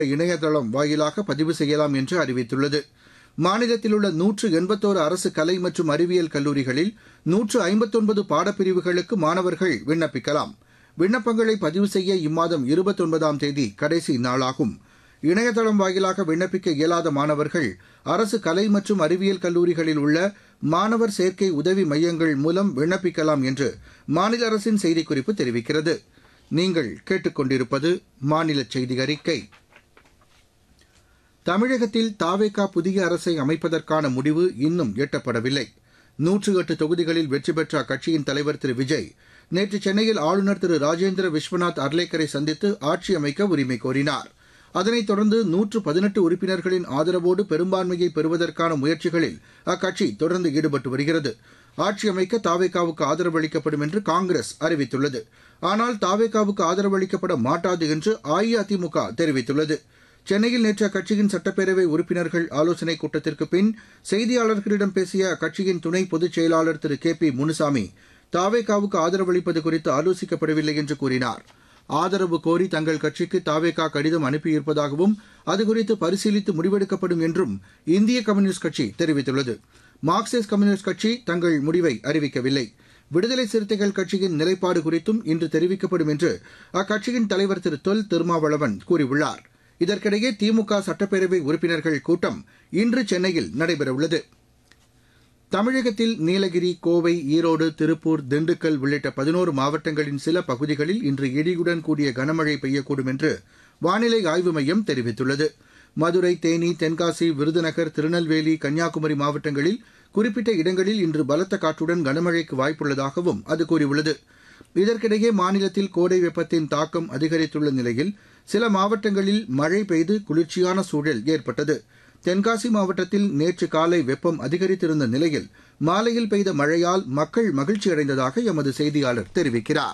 இணையதளம் வாயிலாக பதிவு செய்யலாம் என்று அறிவித்துள்ளது மாநிலத்தில் உள்ள நூற்று எண்பத்தோரு அரசு கலை மற்றும் அறிவியல் கல்லூரிகளில் நூற்று ஐம்பத்தொன்பது பாடப்பிரிவுகளுக்கு மாணவர்கள் விண்ணப்பிக்கலாம் விண்ணப்பங்களை பதிவு செய்ய இம்மாதம் இருபத்தொன்பதாம் தேதி கடைசி நாளாகும் இணையதளம் வாயிலாக விண்ணப்பிக்க இயலாத மாணவர்கள் அரசு கலை மற்றும் அறிவியல் கல்லூரிகளில் உள்ள மாணவர் சேர்க்கை உதவி மையங்கள் மூலம் விண்ணப்பிக்கலாம் என்று மாநில அரசின் செய்திக்குறிப்பு தெரிவிக்கிறது நீங்கள் கேட்டுக்கொண்டிருப்பது மாநில செய்தி அறிக்கை தமிழகத்தில் தாவேகா புதிய அரசை அமைப்பதற்கான முடிவு இன்னும் எட்டப்படவில்லை நூற்று எட்டு தொகுதிகளில் வெற்றி பெற்ற அக்கட்சியின் தலைவர் திரு விஜய் நேற்று சென்னையில் ஆளுநர் திரு ராஜேந்திர விஸ்வநாத் அர்லேக்கரை சந்தித்து ஆட்சி அமைக்க உரிமை கோரினார் அதனைத் தொடர்ந்து நூற்று பதினெட்டு உறுப்பினர்களின் ஆதரவோடு பெரும்பான்மையை பெறுவதற்கான முயற்சிகளில் அக்கட்சி தொடர்ந்து ஈடுபட்டு வருகிறது ஆட்சி அமைக்க தாவேகாவுக்கு ஆதரவு அளிக்கப்படும் என்று காங்கிரஸ் அறிவித்துள்ளது ஆனால் தாவேகாவுக்கு ஆதரவு அளிக்கப்பட மாட்டாது என்று அஇஅதிமுக தெரிவித்துள்ளது சென்னையில் நேற்று அக்கட்சியின் சட்டப்பேரவை உறுப்பினர்கள் ஆலோசனைக் கூட்டத்திற்கு பின் செய்தியாளர்களிடம் பேசிய அக்கட்சியின் துணை பொதுச் செயலாளர் திரு கே பி முனுசாமி தாவேகாவுக்கு ஆதரவு அளிப்பது குறித்து ஆலோசிக்கப்படவில்லை என்று கூறினார் ஆதரவு கோரி தங்கள் கட்சிக்கு தாவேகா கடிதம் அனுப்பியிருப்பதாகவும் அதுகுறித்து பரிசீலித்து முடிவெடுக்கப்படும் என்றும் இந்திய கம்யூனிஸ்ட் கட்சி தெரிவித்துள்ளது மார்க்சிஸ்ட் கம்யூனிஸ்ட் கட்சி தங்கள் முடிவை அறிவிக்கவில்லை விடுதலை சிறுத்தைகள் கட்சியின் நிலைப்பாடு குறித்தும் இன்று தெரிவிக்கப்படும் என்று அக்கட்சியின் தலைவர் திரு தொல் திருமாவளவன் கூறியுள்ளார் இதற்கிடையே திமுக சட்டப்பேரவை உறுப்பினர்கள் கூட்டம் இன்று சென்னையில் நடைபெறவுள்ளது தமிழகத்தில் நீலகிரி கோவை ஈரோடு திருப்பூர் திண்டுக்கல் உள்ளிட்ட பதினோரு மாவட்டங்களின் சில பகுதிகளில் இன்று இடியுடன் கூடிய கனமழை பெய்யக்கூடும் என்று வானிலை ஆய்வு மையம் தெரிவித்துள்ளது மதுரை தேனி தென்காசி விருதுநகர் திருநெல்வேலி கன்னியாகுமரி மாவட்டங்களில் குறிப்பிட்ட இடங்களில் இன்று பலத்த காற்றுடன் கனமழைக்கு வாய்ப்புள்ளதாகவும் அது கூறியுள்ளது இதற்கிடையே மாநிலத்தில் கோடை வெப்பத்தின் தாக்கம் அதிகரித்துள்ள நிலையில் சில மாவட்டங்களில் மழை பெய்து குளிர்ச்சியான சூழல் ஏற்பட்டது தென்காசி மாவட்டத்தில் நேற்று காலை வெப்பம் அதிகரித்திருந்த நிலையில் மாலையில் பெய்த மழையால் மக்கள் மகிழ்ச்சியடைந்ததாக எமது செய்தியாளர் தெரிவிக்கிறார்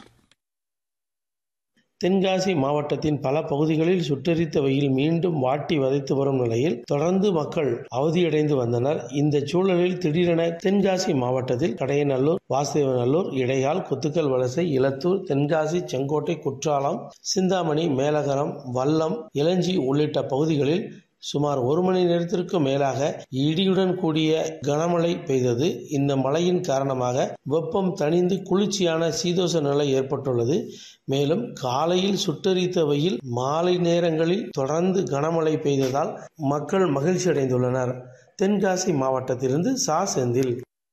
தென்காசி மாவட்டத்தின் பல பகுதிகளில் சுட்டெரித்த வெயில் மீண்டும் வாட்டி வதைத்து வரும் நிலையில் தொடர்ந்து மக்கள் அவதியடைந்து வந்தனர் இந்த சூழலில் திடீரென தென்காசி மாவட்டத்தில் கடையநல்லூர் வாசுதேவநல்லூர் இடையால் குத்துக்கல் வலசை இலத்தூர் தென்காசி செங்கோட்டை குற்றாலம் சிந்தாமணி மேலகரம் வல்லம் இளஞ்சி உள்ளிட்ட பகுதிகளில் சுமார் ஒரு மணி நேரத்திற்கு மேலாக இடியுடன் கூடிய கனமழை பெய்தது இந்த மழையின் காரணமாக வெப்பம் தணிந்து குளிர்ச்சியான சீதோச நிலை ஏற்பட்டுள்ளது மேலும் காலையில் சுட்டரித்த வெயில் மாலை நேரங்களில் தொடர்ந்து கனமழை பெய்ததால் மக்கள் மகிழ்ச்சி அடைந்துள்ளனர் தென்காசி மாவட்டத்திலிருந்து சா செந்தில்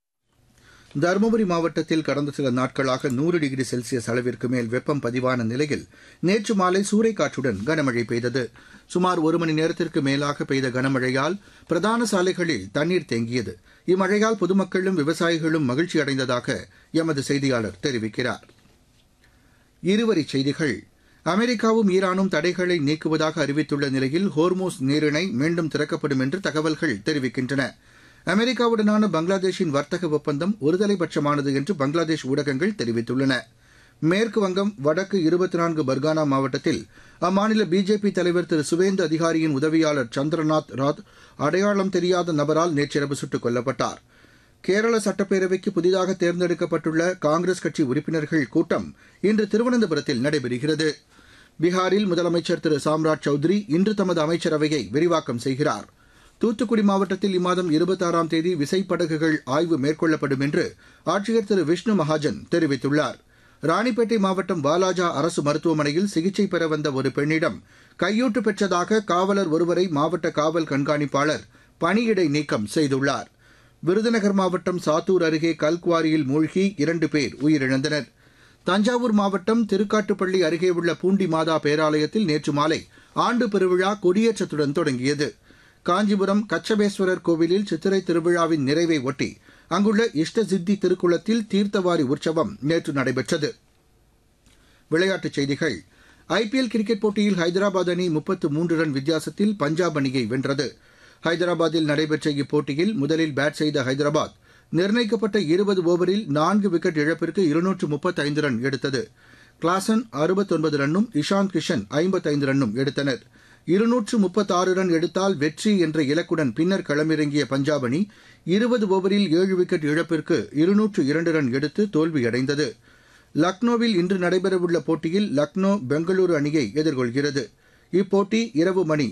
தருமபுரி மாவட்டத்தில் கடந்த சில நாட்களாக நூறு டிகிரி செல்சியஸ் அளவிற்கு மேல் வெப்பம் பதிவான நிலையில் நேற்று மாலை சூறைக்காற்றுடன் கனமழை பெய்தது சுமார் ஒரு மணி நேரத்திற்கு மேலாக பெய்த கனமழையால் பிரதான சாலைகளில் தண்ணீர் தேங்கியது இம்மழையால் பொதுமக்களும் விவசாயிகளும் மகிழ்ச்சி அடைந்ததாக எமது செய்தியாளர் தெரிவிக்கிறார் இருவரிச் செய்திகள் அமெரிக்காவும் ஈரானும் தடைகளை நீக்குவதாக அறிவித்துள்ள நிலையில் ஹோர்மோஸ் நீரிணை மீண்டும் திறக்கப்படும் என்று தகவல்கள் தெரிவிக்கின்றன அமெரிக்காவுடனான பங்களாதேஷின் வர்த்தக ஒப்பந்தம் ஒருதலைபட்சமானது என்று பங்களாதேஷ் ஊடகங்கள் தெரிவித்துள்ளன மேற்கு வங்கம் வடக்கு இருபத்தி நான்கு பர்கானா மாவட்டத்தில் அம்மாநில பிஜேபி தலைவர் திரு சுவேந்து அதிகாரியின் உதவியாளர் சந்திரநாத் ராத் அடையாளம் தெரியாத நபரால் நேற்றிரவு சுட்டுக் கொல்லப்பட்டார் கேரள சட்டப்பேரவைக்கு புதிதாக தேர்ந்தெடுக்கப்பட்டுள்ள காங்கிரஸ் கட்சி உறுப்பினர்கள் கூட்டம் இன்று திருவனந்தபுரத்தில் நடைபெறுகிறது பீகாரில் முதலமைச்சர் திரு சாம்ராஜ் சௌத்ரி இன்று தமது அமைச்சரவையை விரிவாக்கம் செய்கிறார் தூத்துக்குடி மாவட்டத்தில் இம்மாதம் இருபத்தாறாம் தேதி விசைப்படகுகள் ஆய்வு மேற்கொள்ளப்படும் என்று ஆட்சியர் திரு விஷ்ணு மகாஜன் தெரிவித்துள்ளார் ராணிப்பேட்டை மாவட்டம் வாலாஜா அரசு மருத்துவமனையில் சிகிச்சை பெற வந்த ஒரு பெண்ணிடம் கையூட்டு பெற்றதாக காவலர் ஒருவரை மாவட்ட காவல் கண்காணிப்பாளர் பணியிடை நீக்கம் செய்துள்ளார் விருதுநகர் மாவட்டம் சாத்தூர் அருகே கல்குவாரியில் மூழ்கி இரண்டு பேர் உயிரிழந்தனர் தஞ்சாவூர் மாவட்டம் திருக்காட்டுப்பள்ளி அருகே உள்ள பூண்டி மாதா பேராலயத்தில் நேற்று மாலை ஆண்டு பெருவிழா கொடியேற்றத்துடன் தொடங்கியது காஞ்சிபுரம் கச்சபேஸ்வரர் கோவிலில் சித்திரை திருவிழாவின் நிறைவை ஒட்டி அங்குள்ள இஷ்ட சித்தி திருக்குளத்தில் தீர்த்தவாரி உற்சவம் நேற்று நடைபெற்றது விளையாட்டுச் செய்திகள் ஐபிஎல் கிரிக்கெட் போட்டியில் ஹைதராபாத் அணி முப்பத்து மூன்று ரன் வித்தியாசத்தில் பஞ்சாப் அணியை வென்றது ஹைதராபாத்தில் நடைபெற்ற இப்போட்டியில் முதலில் பேட் செய்த ஹைதராபாத் நிர்ணயிக்கப்பட்ட இருபது ஓவரில் நான்கு விக்கெட் இழப்பிற்கு இருநூற்று முப்பத்தைந்து ரன் எடுத்தது கிளாசன் அறுபத்தொன்பது ரன்னும் இஷாந்த் கிஷன் ஐம்பத்தைந்து ரன்னும் எடுத்தனர் இருநூற்று முப்பத்தாறு ரன் எடுத்தால் வெற்றி என்ற இலக்குடன் பின்னர் களமிறங்கிய பஞ்சாப் அணி இருபது ஓவரில் ஏழு விக்கெட் இழப்பிற்கு இருநூற்று இரண்டு ரன் எடுத்து தோல்வியடைந்தது லக்னோவில் இன்று நடைபெறவுள்ள போட்டியில் லக்னோ பெங்களூரு அணியை எதிர்கொள்கிறது இப்போட்டி இரவு மணி